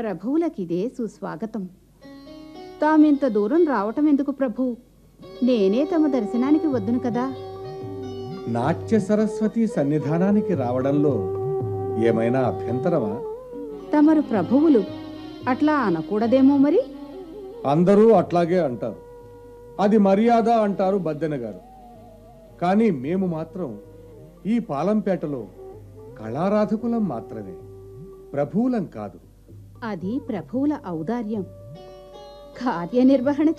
ప్రభువులకిదే సుస్వాగతం తామింత దూరం రావటం ఎందుకు ప్రభు నేనే తమ దర్శనానికి వద్దును కదా నాట్య సరస్వతి సన్నిధానానికి రావడంలో ఏమైనా అభ్యంతరమా తమరు ప్రభువులు అట్లా అనకూడదేమో మరి అందరూ అట్లాగే అంటారు అది మర్యాద అంటారు బద్దెన గారు కానీ మేము మాత్రం ఈ పాలంపేటలో కళారాధకులం మాత్రమే ప్రభువులం కాదు అది ప్రభువుల ఔదార్యం కార్యనిర్వహణ